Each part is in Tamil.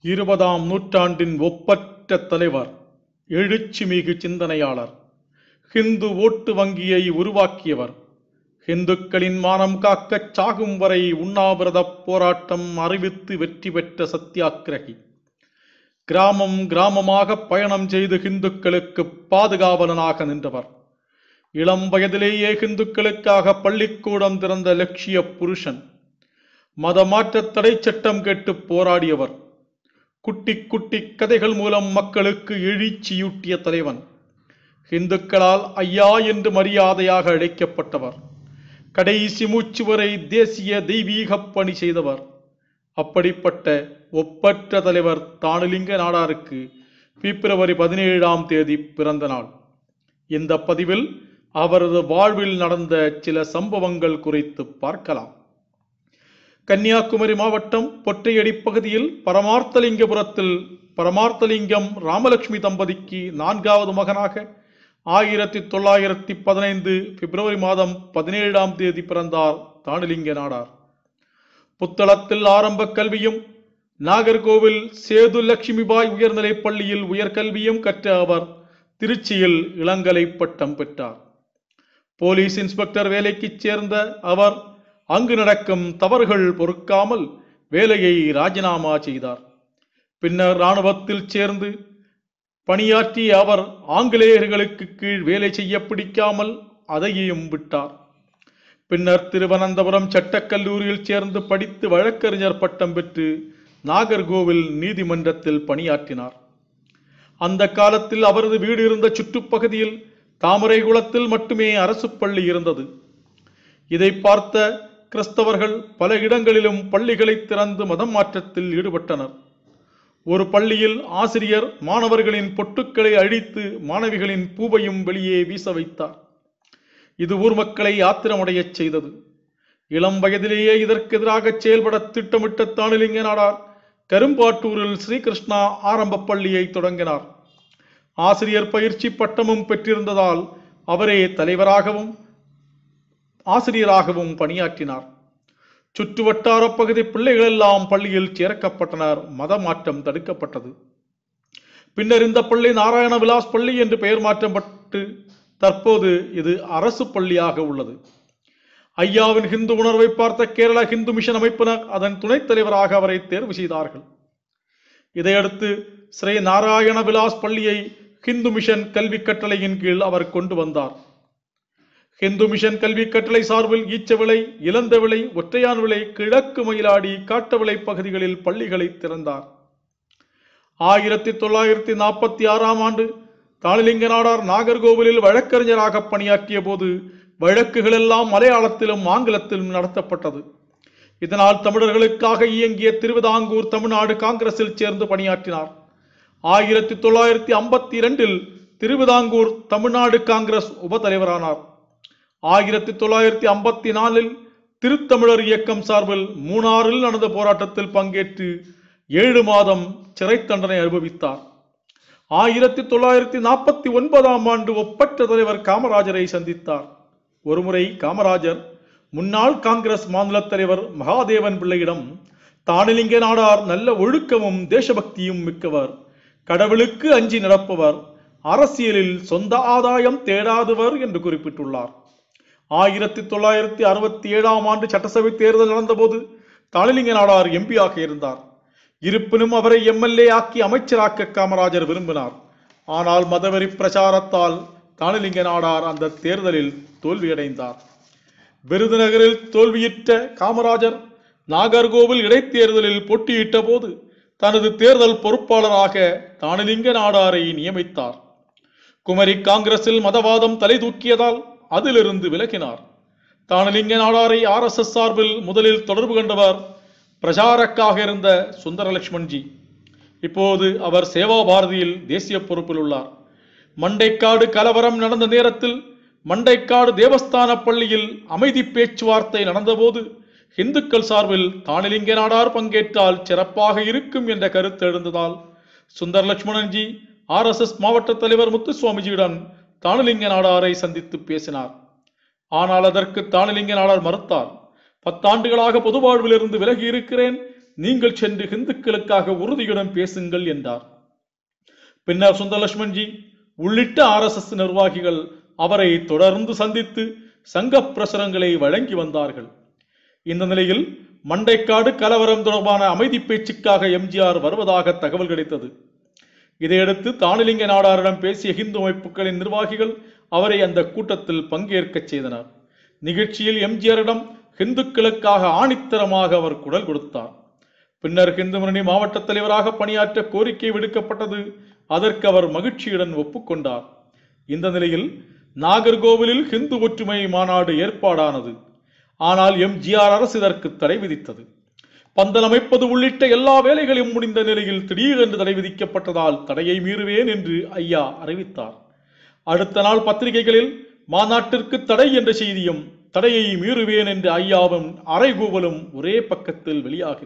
இருபதாம் நூற்றாண்டின் ஒப்பற்ற தலைவர் எழுச்சிமிகு சிந்தனையாளர் ஹிந்து ஓட்டு வங்கியை உருவாக்கியவர் ஹிந்துக்களின் மானம் காக்கச் சாகும் வரை உண்ணாவிரதப் போராட்டம் அறிவித்து வெற்றி பெற்ற சத்தியாக்கிரகி கிராமம் கிராமமாக பயணம் செய்து ஹிந்துக்களுக்கு பாதுகாவலனாக நின்றவர் இளம் வயதிலேயே ஹிந்துக்களுக்காக பள்ளிக்கூடம் திறந்த லட்சிய புருஷன் மதமாற்ற தடை சட்டம் கேட்டு போராடியவர் குட்டி குட்டி கதைகள் மூலம் மக்களுக்கு எழுச்சியூட்டிய தலைவன் இந்துக்களால் ஐயா என்று மரியாதையாக அழைக்கப்பட்டவர் கடைசி மூச்சு வரை தேசிய தெய்வீக பணி செய்தவர் அப்படிப்பட்ட ஒப்பற்ற தலைவர் தானுலிங்க நாடாருக்கு பிப்ரவரி பதினேழாம் தேதி பிறந்த நாள் இந்த பதிவில் அவரது வாழ்வில் நடந்த சில சம்பவங்கள் குறித்து பார்க்கலாம் கன்னியாகுமரி மாவட்டம் பொற்றையடி பகுதியில் பரமார்த்தலிங்கபுரத்தில் பரமார்த்தலிங்கம் ராமலட்சுமி தம்பதிக்கு நான்காவது மகனாக ஆயிரத்தி தொள்ளாயிரத்தி பதினைந்து பிப்ரவரி மாதம் பதினேழாம் தேதி பிறந்தார் தானுலிங்க நாடார் புத்தளத்தில் ஆரம்ப கல்வியும் நாகர்கோவில் சேது லட்சுமிபாய் உயர்நிலைப் பள்ளியில் உயர்கல்வியும் கற்ற அவர் திருச்சியில் இளங்கலை பட்டம் பெற்றார் போலீஸ் இன்ஸ்பெக்டர் வேலைக்கு சேர்ந்த அவர் அங்கு நடக்கும் தவறுகள் பொறுக்காமல் வேலையை ராஜினாமா செய்தார் பின்னர் இராணுவத்தில் சேர்ந்து பணியாற்றிய அவர் ஆங்கிலேயர்களுக்கு கீழ் வேலை செய்ய பிடிக்காமல் அதையும் விட்டார் பின்னர் திருவனந்தபுரம் சட்டக்கல்லூரியில் சேர்ந்து படித்து வழக்கறிஞர் பட்டம் பெற்று நாகர்கோவில் நீதிமன்றத்தில் பணியாற்றினார் அந்த காலத்தில் அவரது வீடு இருந்த சுற்றுப்பகுதியில் தாமரைகுளத்தில் மட்டுமே அரசு பள்ளி இருந்தது இதை பார்த்த கிறிஸ்தவர்கள் பல இடங்களிலும் பள்ளிகளை திறந்து மதம் மாற்றத்தில் ஈடுபட்டனர் ஒரு பள்ளியில் ஆசிரியர் மாணவர்களின் பொட்டுக்களை அழித்து மாணவிகளின் பூவையும் வெளியே வீச வைத்தார் இது ஊர் மக்களை ஆத்திரமடையச் செய்தது இளம் வயதிலேயே இதற்கு எதிராக செயல்பட திட்டமிட்ட தானுலிங்க நாடார் கரும்பாட்டூரில் ஸ்ரீகிருஷ்ணா ஆரம்ப பள்ளியை தொடங்கினார் ஆசிரியர் பயிற்சி பட்டமும் பெற்றிருந்ததால் அவரே தலைவராகவும் ஆசிரியராகவும் பணியாற்றினார் சுற்றுவட்டார பகுதி பிள்ளைகள் எல்லாம் பள்ளியில் சேர்க்கப்பட்டனர் மத மாற்றம் தடுக்கப்பட்டது பின்னர் இந்த பள்ளி நாராயண விலாஸ் பள்ளி என்று பெயர் மாற்றப்பட்டு தற்போது இது அரசு பள்ளியாக உள்ளது ஐயாவின் ஹிந்து உணர்வை பார்த்த கேரள ஹிந்து மிஷன் அமைப்பினர் அதன் துணைத் தலைவராக அவரை தேர்வு செய்தார்கள் இதையடுத்து ஸ்ரீ நாராயண விலாஸ் பள்ளியை ஹிந்து மிஷன் கல்வி கட்டளையின் கீழ் அவர் கொண்டு வந்தார் ஹிந்து மிஷன் கல்வி கட்டளை சார்பில் ஈச்சவிளை இளந்தவிளை ஒற்றையான் விளை கிழக்கு மயிலாடி காட்டவிளை பகுதிகளில் பள்ளிகளை திறந்தார் ஆயிரத்தி தொள்ளாயிரத்தி நாற்பத்தி ஆறாம் ஆண்டு தாளிலிங்க நாடார் நாகர்கோவிலில் வழக்கறிஞராக பணியாற்றிய போது வழக்குகள் எல்லாம் மலையாளத்திலும் ஆங்கிலத்திலும் நடத்தப்பட்டது இதனால் தமிழர்களுக்காக இயங்கிய திருவிதாங்கூர் தமிழ்நாடு காங்கிரஸில் சேர்ந்து பணியாற்றினார் ஆயிரத்தி தொள்ளாயிரத்தி ஐம்பத்தி இரண்டில் திருவிதாங்கூர் தமிழ்நாடு காங்கிரஸ் உபதலைவரானார் ஆயிரத்தி தொள்ளாயிரத்தி ஐம்பத்தி நாலில் திருத்தமிழர் இயக்கம் சார்பில் மூணாறில் நடந்த போராட்டத்தில் பங்கேற்று ஏழு மாதம் சிறை தண்டனை அனுபவித்தார் ஆயிரத்தி தொள்ளாயிரத்தி நாற்பத்தி ஒன்பதாம் ஆண்டு ஒப்பற்ற தலைவர் காமராஜரை சந்தித்தார் ஒருமுறை காமராஜர் முன்னாள் காங்கிரஸ் மாநில தலைவர் மகாதேவன் பிள்ளையிடம் தானிலிங்க நாடார் நல்ல ஒழுக்கமும் தேசபக்தியும் மிக்கவர் கடவுளுக்கு அஞ்சி நடப்பவர் அரசியலில் சொந்த ஆதாயம் தேடாதவர் என்று குறிப்பிட்டுள்ளார் ஆயிரத்தி தொள்ளாயிரத்தி அறுபத்தி ஏழாம் ஆண்டு சட்டசபை தேர்தல் நடந்தபோது தாளிலிங்க நாடார் எம்பியாக இருந்தார் இருப்பினும் அவரை எம்எல்ஏ ஆக்கி அமைச்சராக்க காமராஜர் விரும்பினார் ஆனால் மதவெறி பிரச்சாரத்தால் தானிலிங்க நாடார் அந்த தேர்தலில் தோல்வியடைந்தார் விருதுநகரில் தோல்வியுற்ற காமராஜர் நாகர்கோவில் இடைத்தேர்தலில் போட்டியிட்ட போது தனது தேர்தல் பொறுப்பாளராக தானிலிங்க நாடாரை நியமித்தார் குமரி காங்கிரஸில் மதவாதம் தலை தூக்கியதால் அதிலிருந்து விலகினார் தானலிங்க நாடாரை ஆர்எஸ்எஸ் சார்பில் முதலில் தொடர்பு கொண்டவர் பிரச்சாரக்காக இருந்த சுந்தரலட்சுமண்ஜி இப்போது அவர் சேவா பாரதியில் தேசிய பொறுப்பில் உள்ளார் மண்டைக்காடு கலவரம் நடந்த நேரத்தில் மண்டைக்காடு தேவஸ்தான பள்ளியில் அமைதி பேச்சுவார்த்தை நடந்தபோது இந்துக்கள் சார்பில் தானிலிங்க நாடார் பங்கேற்றால் சிறப்பாக இருக்கும் என்ற கருத்து எழுந்ததால் சுந்தர் லட்சுமணன்ஜி ஆர்எஸ்எஸ் மாவட்ட தலைவர் முத்துசுவாமிஜியுடன் தானுலிங்க நாடாரை சந்தித்து பேசினார் ஆனால் அதற்கு தானுலிங்க நாடார் மறுத்தார் பத்தாண்டுகளாக பொது வாழ்விலிருந்து விலகி இருக்கிறேன் நீங்கள் சென்று ஹிந்துக்களுக்காக உறுதியுடன் பேசுங்கள் என்றார் பின்னர் சுந்தரலட்சுமன்ஜி உள்ளிட்ட ஆர்எஸ்எஸ் நிர்வாகிகள் அவரை தொடர்ந்து சந்தித்து சங்க பிரசுரங்களை வழங்கி வந்தார்கள் இந்த நிலையில் மண்டைக்காடு கலவரம் தொடர்பான அமைதி பேச்சுக்காக எம்ஜிஆர் வருவதாக தகவல் கிடைத்தது இதையடுத்து தானிலிங்க நாடாரிடம் பேசிய ஹிந்து அமைப்புகளின் நிர்வாகிகள் அவரை அந்த கூட்டத்தில் பங்கேற்கச் செய்தனர் நிகழ்ச்சியில் எம்ஜிஆரிடம் ஹிந்துக்களுக்காக ஆணித்தரமாக அவர் குரல் கொடுத்தார் பின்னர் ஹிந்து முன்னணி மாவட்ட தலைவராக பணியாற்ற கோரிக்கை விடுக்கப்பட்டது அதற்கு அவர் மகிழ்ச்சியுடன் ஒப்புக்கொண்டார் இந்த நிலையில் நாகர்கோவிலில் ஹிந்து ஒற்றுமை மாநாடு ஏற்பாடானது ஆனால் எம்ஜிஆர் அரசு இதற்கு தடை விதித்தது பந்தல் அமைப்பது உள்ளிட்ட எல்லா வேலைகளையும் முடிந்த நிலையில் திடீரென்று தடை விதிக்கப்பட்டதால் தடையை மீறுவேன் என்று ஐயா அறிவித்தார் அடுத்த நாள் பத்திரிகைகளில் மாநாட்டிற்கு தடை என்ற செய்தியும் தடையை மீறுவேன் என்று ஐயாவும் அறைகூவலும் ஒரே பக்கத்தில் வெளியாகின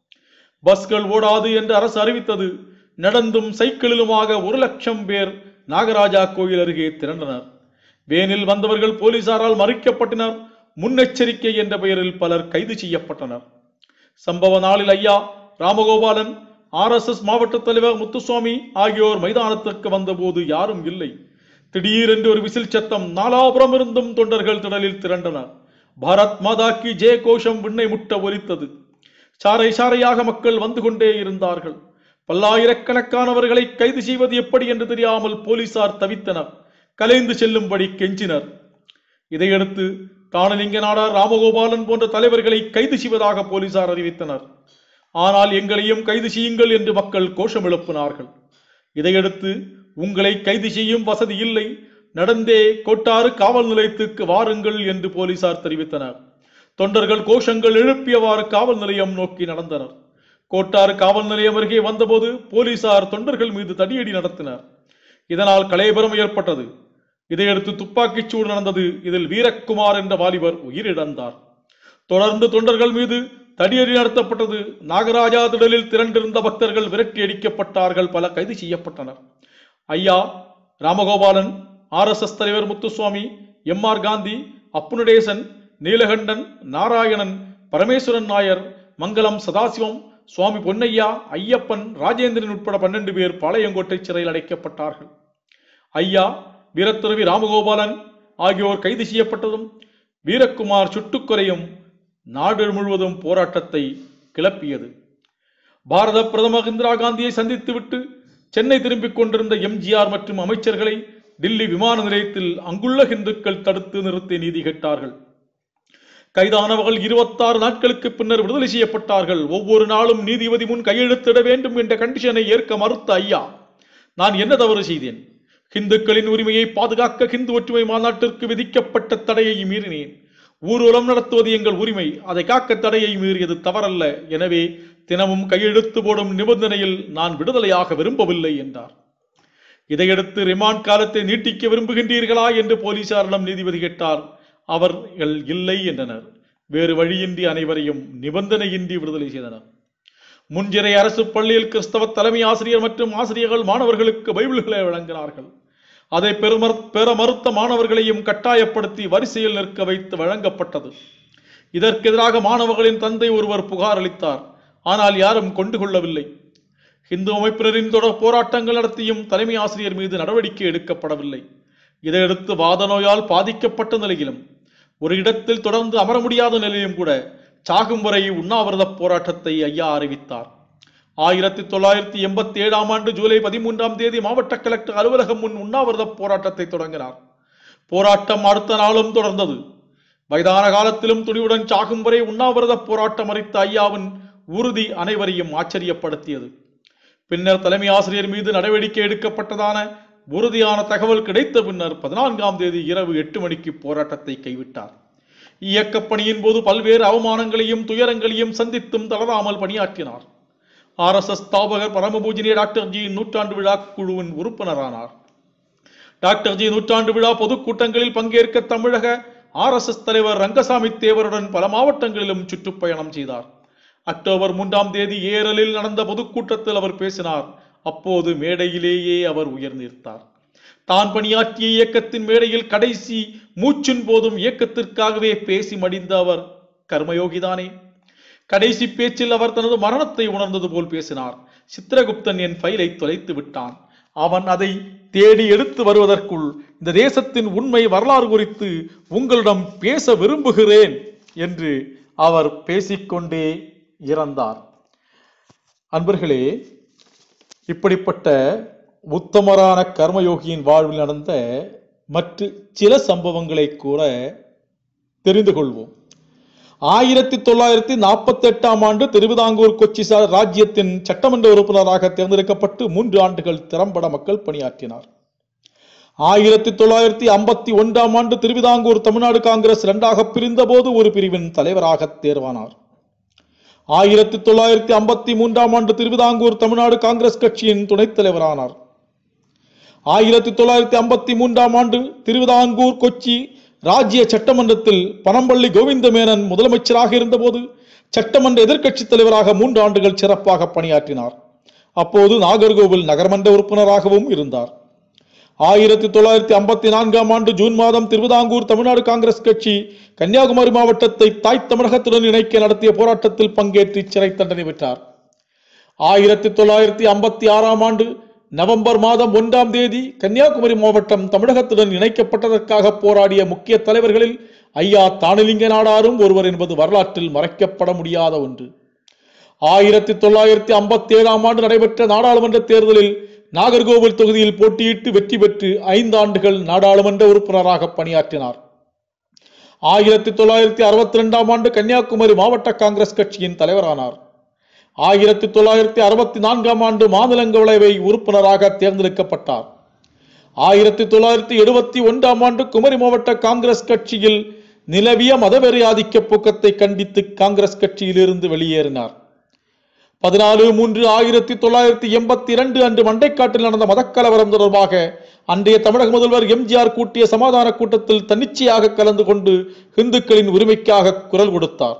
பஸ்கள் ஓடாது என்று அரசு அறிவித்தது நடந்தும் சைக்கிளிலுமாக ஒரு லட்சம் பேர் நாகராஜா கோயில் அருகே திரண்டனர் வேனில் வந்தவர்கள் போலீசாரால் மறிக்கப்பட்டனர் முன்னெச்சரிக்கை என்ற பெயரில் பலர் கைது செய்யப்பட்டனர் சம்பவ நாளில் ஐயா ராமகோபாலன் ஆர்எஸ்எஸ் மாவட்ட தலைவர் முத்துசுவாமி ஆகியோர் மைதானத்திற்கு வந்தபோது யாரும் இல்லை திடீரென்று ஒரு விசில் சத்தம் நாலாபுரம் இருந்தும் தொண்டர்கள் திடலில் திரண்டனர் பாரத் மாதா கி ஜெய கோஷம் விண்ணை முட்ட ஒலித்தது சாறை சாறையாக மக்கள் வந்து கொண்டே இருந்தார்கள் பல்லாயிரக்கணக்கானவர்களை கைது செய்வது எப்படி என்று தெரியாமல் போலீசார் தவித்தனர் கலைந்து செல்லும்படி கெஞ்சினர் இதையடுத்து தானலிங்க நாடார் ராமகோபாலன் போன்ற தலைவர்களை கைது செய்வதாக போலீசார் அறிவித்தனர் ஆனால் எங்களையும் கைது செய்யுங்கள் என்று மக்கள் கோஷம் எழுப்பினார்கள் இதையடுத்து உங்களை கைது செய்யும் வசதி இல்லை நடந்தே கோட்டாறு காவல் நிலையத்துக்கு வாருங்கள் என்று போலீசார் தெரிவித்தனர் தொண்டர்கள் கோஷங்கள் எழுப்பியவாறு காவல் நிலையம் நோக்கி நடந்தனர் கோட்டாறு காவல் நிலையம் அருகே வந்தபோது போலீசார் தொண்டர்கள் மீது தடியடி நடத்தினர் இதனால் கலைபரம் ஏற்பட்டது இதையடுத்து துப்பாக்கிச் சூடு நடந்தது இதில் வீரக்குமார் என்ற வாலிபர் உயிரிழந்தார் தொடர்ந்து தொண்டர்கள் மீது தடியடி நடத்தப்பட்டது நாகராஜா திடலில் திரண்டிருந்த பக்தர்கள் விரட்டி அடிக்கப்பட்டார்கள் பல கைது செய்யப்பட்டனர் ஐயா ராமகோபாலன் ஆர்எஸ்எஸ் தலைவர் முத்துசுவாமி எம் ஆர் காந்தி அப்புநடேசன் நீலகண்டன் நாராயணன் பரமேஸ்வரன் நாயர் மங்கலம் சதாசிவம் சுவாமி பொன்னையா ஐயப்பன் ராஜேந்திரன் உட்பட பன்னெண்டு பேர் பாளையங்கோட்டை சிறையில் அடைக்கப்பட்டார்கள் ஐயா வீரத்துறவி ராமகோபாலன் ஆகியோர் கைது செய்யப்பட்டதும் வீரக்குமார் சுட்டுக்குறையும் நாடு முழுவதும் போராட்டத்தை கிளப்பியது பாரத பிரதமர் இந்திரா காந்தியை சந்தித்துவிட்டு சென்னை திரும்பிக் கொண்டிருந்த எம்ஜிஆர் மற்றும் அமைச்சர்களை டில்லி விமான நிலையத்தில் அங்குள்ள இந்துக்கள் தடுத்து நிறுத்தி நீதி கேட்டார்கள் கைதானவர்கள் இருபத்தாறு நாட்களுக்கு பின்னர் விடுதலை செய்யப்பட்டார்கள் ஒவ்வொரு நாளும் நீதிபதி முன் கையெழுத்திட வேண்டும் என்ற கண்டிஷனை ஏற்க மறுத்த ஐயா நான் என்ன தவறு செய்தேன் ஹிந்துக்களின் உரிமையை பாதுகாக்க ஹிந்து ஒற்றுமை மாநாட்டிற்கு விதிக்கப்பட்ட தடையை மீறினேன் ஊர்வலம் நடத்துவது எங்கள் உரிமை அதை காக்க தடையை மீறியது தவறல்ல எனவே தினமும் கையெழுத்து போடும் நிபந்தனையில் நான் விடுதலையாக விரும்பவில்லை என்றார் இதையடுத்து ரிமாண்ட் காலத்தை நீட்டிக்க விரும்புகின்றீர்களா என்று போலீசாரிடம் நீதிபதி கேட்டார் அவர்கள் இல்லை என்றனர் வேறு வழியின்றி அனைவரையும் நிபந்தனையின்றி விடுதலை செய்தனர் முன்சிறை அரசு பள்ளியில் கிறிஸ்தவ தலைமை ஆசிரியர் மற்றும் ஆசிரியர்கள் மாணவர்களுக்கு பைபிள்களை வழங்கினார்கள் அதை பெருமர் பெற மறுத்த மாணவர்களையும் கட்டாயப்படுத்தி வரிசையில் நிற்க வைத்து வழங்கப்பட்டது இதற்கு எதிராக மாணவர்களின் தந்தை ஒருவர் புகார் அளித்தார் ஆனால் யாரும் கொண்டு கொள்ளவில்லை இந்து அமைப்பினரின் தொடர் போராட்டங்கள் நடத்தியும் தலைமை ஆசிரியர் மீது நடவடிக்கை எடுக்கப்படவில்லை இதையடுத்து வாத நோயால் பாதிக்கப்பட்ட நிலையிலும் ஒரு இடத்தில் தொடர்ந்து அமர முடியாத நிலையிலும் கூட சாகும் வரை உண்ணாவிரத போராட்டத்தை ஐயா அறிவித்தார் ஆயிரத்தி தொள்ளாயிரத்தி எண்பத்தி ஏழாம் ஆண்டு ஜூலை பதிமூன்றாம் தேதி மாவட்ட கலெக்டர் அலுவலகம் முன் உண்ணாவிரத போராட்டத்தை தொடங்கினார் போராட்டம் அடுத்த நாளும் தொடர்ந்தது வயதான காலத்திலும் துணிவுடன் சாகும் வரை உண்ணாவிரத போராட்டம் அறித்த ஐயாவின் உறுதி அனைவரையும் ஆச்சரியப்படுத்தியது பின்னர் தலைமை ஆசிரியர் மீது நடவடிக்கை எடுக்கப்பட்டதான உறுதியான தகவல் கிடைத்த பின்னர் பதினான்காம் தேதி இரவு எட்டு மணிக்கு போராட்டத்தை கைவிட்டார் இயக்கப் பணியின் போது பல்வேறு அவமானங்களையும் துயரங்களையும் சந்தித்தும் தளராமல் பணியாற்றினார் ஆர்எஸ்எஸ் ஸ்தாபகர் பரமபூஜனிய டாக்டர் ஜி நூற்றாண்டு விழா குழுவின் உறுப்பினரானார் டாக்டர் ஜி நூற்றாண்டு விழா பொதுக்கூட்டங்களில் பங்கேற்க தமிழக ஆர்எஸ்எஸ் தலைவர் ரங்கசாமி தேவருடன் பல மாவட்டங்களிலும் சுற்றுப்பயணம் செய்தார் அக்டோபர் மூன்றாம் தேதி ஏரலில் நடந்த பொதுக்கூட்டத்தில் அவர் பேசினார் அப்போது மேடையிலேயே அவர் உயர்ந்திருத்தார் தான் பணியாற்றிய இயக்கத்தின் மேடையில் கடைசி மூச்சின் போதும் இயக்கத்திற்காகவே பேசி மடிந்த அவர் கர்மயோகிதானே கடைசி பேச்சில் அவர் தனது மரணத்தை உணர்ந்தது போல் பேசினார் சித்திரகுப்தன் என் ஃபைலை தொலைத்து விட்டான் அவன் அதை தேடி எடுத்து வருவதற்குள் இந்த தேசத்தின் உண்மை வரலாறு குறித்து உங்களிடம் பேச விரும்புகிறேன் என்று அவர் பேசிக்கொண்டே இறந்தார் அன்பர்களே இப்படிப்பட்ட உத்தமரான கர்மயோகியின் வாழ்வில் நடந்த மற்ற சில சம்பவங்களை கூட தெரிந்து கொள்வோம் ஆயிரத்தி தொள்ளாயிரத்தி நாற்பத்தி எட்டாம் ஆண்டு திருவிதாங்கூர் கொச்சி சா- ராஜ்யத்தின் சட்டமன்ற உறுப்பினராக தேர்ந்தெடுக்கப்பட்டு மூன்று ஆண்டுகள் திறம்பட மக்கள் பணியாற்றினார் ஆயிரத்தி தொள்ளாயிரத்தி ஐம்பத்தி ஒன்றாம் ஆண்டு திருவிதாங்கூர் தமிழ்நாடு காங்கிரஸ் இரண்டாக பிரிந்த போது ஒரு பிரிவின் தலைவராக தேர்வானார் ஆயிரத்தி தொள்ளாயிரத்தி ஐம்பத்தி மூன்றாம் ஆண்டு திருவிதாங்கூர் தமிழ்நாடு காங்கிரஸ் கட்சியின் துணைத் தலைவரானார் ஆயிரத்தி தொள்ளாயிரத்தி ஐம்பத்தி மூன்றாம் ஆண்டு திருவிதாங்கூர் கொச்சி ராஜ்ய சட்டமன்றத்தில் பனம்பள்ளி கோவிந்த மேனன் முதலமைச்சராக இருந்தபோது சட்டமன்ற எதிர்க்கட்சித் தலைவராக மூன்று ஆண்டுகள் சிறப்பாக பணியாற்றினார் அப்போது நாகர்கோவில் நகர்மன்ற உறுப்பினராகவும் இருந்தார் ஆயிரத்தி தொள்ளாயிரத்தி ஐம்பத்தி நான்காம் ஆண்டு ஜூன் மாதம் திருவிதாங்கூர் தமிழ்நாடு காங்கிரஸ் கட்சி கன்னியாகுமரி மாவட்டத்தை தாய் தமிழகத்துடன் இணைக்க நடத்திய போராட்டத்தில் பங்கேற்று சிறை தண்டனை பெற்றார் ஆயிரத்தி தொள்ளாயிரத்தி ஐம்பத்தி ஆறாம் ஆண்டு நவம்பர் மாதம் ஒன்றாம் தேதி கன்னியாகுமரி மாவட்டம் தமிழகத்துடன் இணைக்கப்பட்டதற்காக போராடிய முக்கிய தலைவர்களில் ஐயா தானுலிங்க நாடாரும் ஒருவர் என்பது வரலாற்றில் மறைக்கப்பட முடியாத ஒன்று ஆயிரத்தி தொள்ளாயிரத்தி ஐம்பத்தி ஏழாம் ஆண்டு நடைபெற்ற நாடாளுமன்ற தேர்தலில் நாகர்கோவில் தொகுதியில் போட்டியிட்டு வெற்றி பெற்று ஐந்து ஆண்டுகள் நாடாளுமன்ற உறுப்பினராக பணியாற்றினார் ஆயிரத்தி தொள்ளாயிரத்தி அறுபத்தி ரெண்டாம் ஆண்டு கன்னியாகுமரி மாவட்ட காங்கிரஸ் கட்சியின் தலைவரானார் ஆயிரத்தி தொள்ளாயிரத்தி அறுபத்தி நான்காம் ஆண்டு மாநிலங்களவை உறுப்பினராக தேர்ந்தெடுக்கப்பட்டார் ஆயிரத்தி தொள்ளாயிரத்தி எழுபத்தி ஒன்றாம் ஆண்டு குமரி மாவட்ட காங்கிரஸ் கட்சியில் நிலவிய மதவெறி ஆதிக்க போக்கத்தை கண்டித்து காங்கிரஸ் கட்சியிலிருந்து வெளியேறினார் பதினாலு மூன்று ஆயிரத்தி தொள்ளாயிரத்தி எண்பத்தி இரண்டு அன்று மண்டைக்காட்டில் நடந்த மதக்கலவரம் தொடர்பாக அன்றைய தமிழக முதல்வர் எம்ஜிஆர் கூட்டிய சமாதான கூட்டத்தில் தன்னிச்சையாக கலந்து கொண்டு இந்துக்களின் உரிமைக்காக குரல் கொடுத்தார்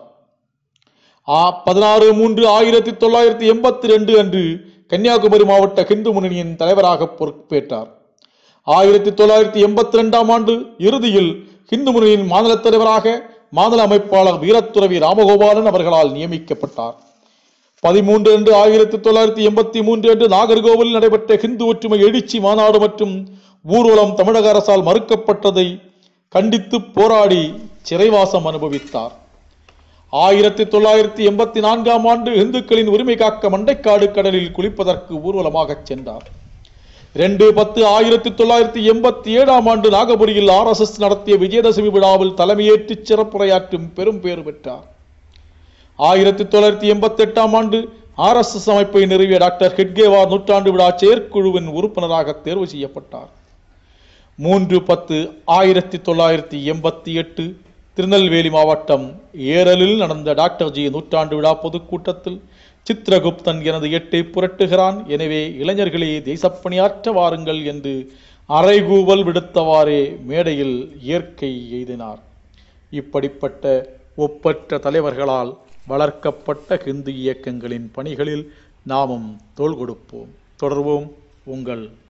ஆ பதினாறு மூன்று ஆயிரத்தி தொள்ளாயிரத்தி எண்பத்தி ரெண்டு அன்று கன்னியாகுமரி மாவட்ட ஹிந்து முன்னணியின் தலைவராக பொறுப்பேற்றார் ஆயிரத்தி தொள்ளாயிரத்தி எண்பத்தி ரெண்டாம் ஆண்டு இறுதியில் ஹிந்து முன்னணியின் மாநில தலைவராக மாநில அமைப்பாளர் வீரத்துறவி ராமகோபாலன் அவர்களால் நியமிக்கப்பட்டார் பதிமூன்று அன்று ஆயிரத்தி தொள்ளாயிரத்தி எண்பத்தி மூன்று அன்று நாகர்கோவில் நடைபெற்ற ஹிந்து ஒற்றுமை எழுச்சி மாநாடு மற்றும் ஊர்வலம் தமிழக அரசால் மறுக்கப்பட்டதை கண்டித்து போராடி சிறைவாசம் அனுபவித்தார் ஆயிரத்தி தொள்ளாயிரத்தி எண்பத்தி நான்காம் ஆண்டு இந்துக்களின் உரிமை காக்க மண்டைக்காடு கடலில் குளிப்பதற்கு ஊர்வலமாகச் சென்றார் ரெண்டு பத்து ஆயிரத்தி தொள்ளாயிரத்தி எண்பத்தி ஏழாம் ஆண்டு நாகபுரியில் ஆர்எஸ்எஸ் நடத்திய விஜயதசமி விழாவில் தலைமையேற்று சிறப்புரையாற்றும் பெரும் பேறு பெற்றார் ஆயிரத்தி தொள்ளாயிரத்தி எண்பத்தி எட்டாம் ஆண்டு ஆர்எஸ்எஸ் அமைப்பை நிறுவிய டாக்டர் ஹெட்கேவார் நூற்றாண்டு விழா செயற்குழுவின் உறுப்பினராக தேர்வு செய்யப்பட்டார் மூன்று பத்து ஆயிரத்தி தொள்ளாயிரத்தி எண்பத்தி எட்டு திருநெல்வேலி மாவட்டம் ஏரலில் நடந்த டாக்டர் ஜி நூற்றாண்டு விழா பொதுக்கூட்டத்தில் சித்திரகுப்தன் எனது எட்டை புரட்டுகிறான் எனவே இளைஞர்களே தேசப்பணியாற்ற வாருங்கள் என்று அறைகூவல் விடுத்தவாறே மேடையில் இயற்கை எய்தினார் இப்படிப்பட்ட ஒப்பற்ற தலைவர்களால் வளர்க்கப்பட்ட ஹிந்து இயக்கங்களின் பணிகளில் நாமும் தோள் கொடுப்போம் தொடர்வோம் உங்கள்